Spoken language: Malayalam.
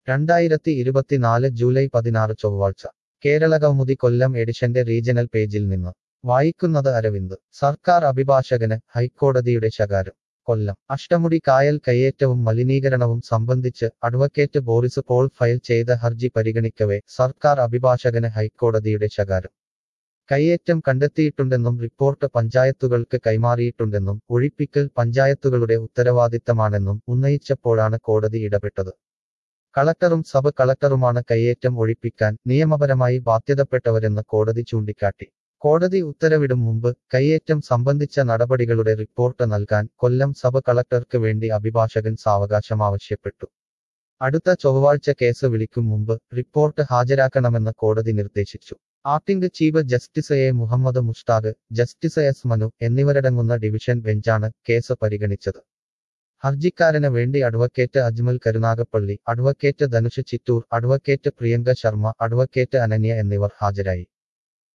രണ്ടായിരത്തി ഇരുപത്തിനാല് ജൂലൈ പതിനാറ് ചൊവ്വാഴ്ച കേരളകൗമുദി കൊല്ലം എഡിഷന്റെ റീജണൽ പേജിൽ നിന്ന് വായിക്കുന്നത് അരവിന്ദ് സർക്കാർ അഭിഭാഷകന് ഹൈക്കോടതിയുടെ ശകാരം കൊല്ലം അഷ്ടമുടി കായൽ കയ്യേറ്റവും മലിനീകരണവും സംബന്ധിച്ച് അഡ്വക്കേറ്റ് ബോറിസ് പോൾ ഫയൽ ചെയ്ത ഹർജി പരിഗണിക്കവേ സർക്കാർ അഭിഭാഷകന് ഹൈക്കോടതിയുടെ ശകാരം കയ്യേറ്റം കണ്ടെത്തിയിട്ടുണ്ടെന്നും റിപ്പോർട്ട് പഞ്ചായത്തുകൾക്ക് കൈമാറിയിട്ടുണ്ടെന്നും ഒഴിപ്പിക്കൽ പഞ്ചായത്തുകളുടെ ഉത്തരവാദിത്തമാണെന്നും ഉന്നയിച്ചപ്പോഴാണ് കോടതി ഇടപെട്ടത് കളക്ടറും സബ് കളക്ടറുമാണ് കയ്യേറ്റം ഒഴിപ്പിക്കാൻ നിയമപരമായി ബാധ്യതപ്പെട്ടവരെന്ന് കോടതി ചൂണ്ടിക്കാട്ടി കോടതി ഉത്തരവിടും മുമ്പ് കയ്യേറ്റം സംബന്ധിച്ച നടപടികളുടെ റിപ്പോർട്ട് നൽകാൻ കൊല്ലം സബ് കളക്ടർക്ക് വേണ്ടി അഭിഭാഷകൻ സാവകാശം ആവശ്യപ്പെട്ടു അടുത്ത ചൊവ്വാഴ്ച കേസ് വിളിക്കും മുമ്പ് റിപ്പോർട്ട് ഹാജരാക്കണമെന്ന് കോടതി നിർദ്ദേശിച്ചു acting chief justice A Muhammad Mushtaq justice S Manu എന്നിവരടങ്ങുന്ന ഡിവിഷൻ ബെഞ്ചാണ് കേസ് പരിഗണിച്ചത് ഹർജിക്കാരന് വേണ്ടി advocate Ajmal Karunagappally advocate Dhanush Chittoor advocate Priyanka Sharma advocate Ananya എന്നിവർ ഹാജരായി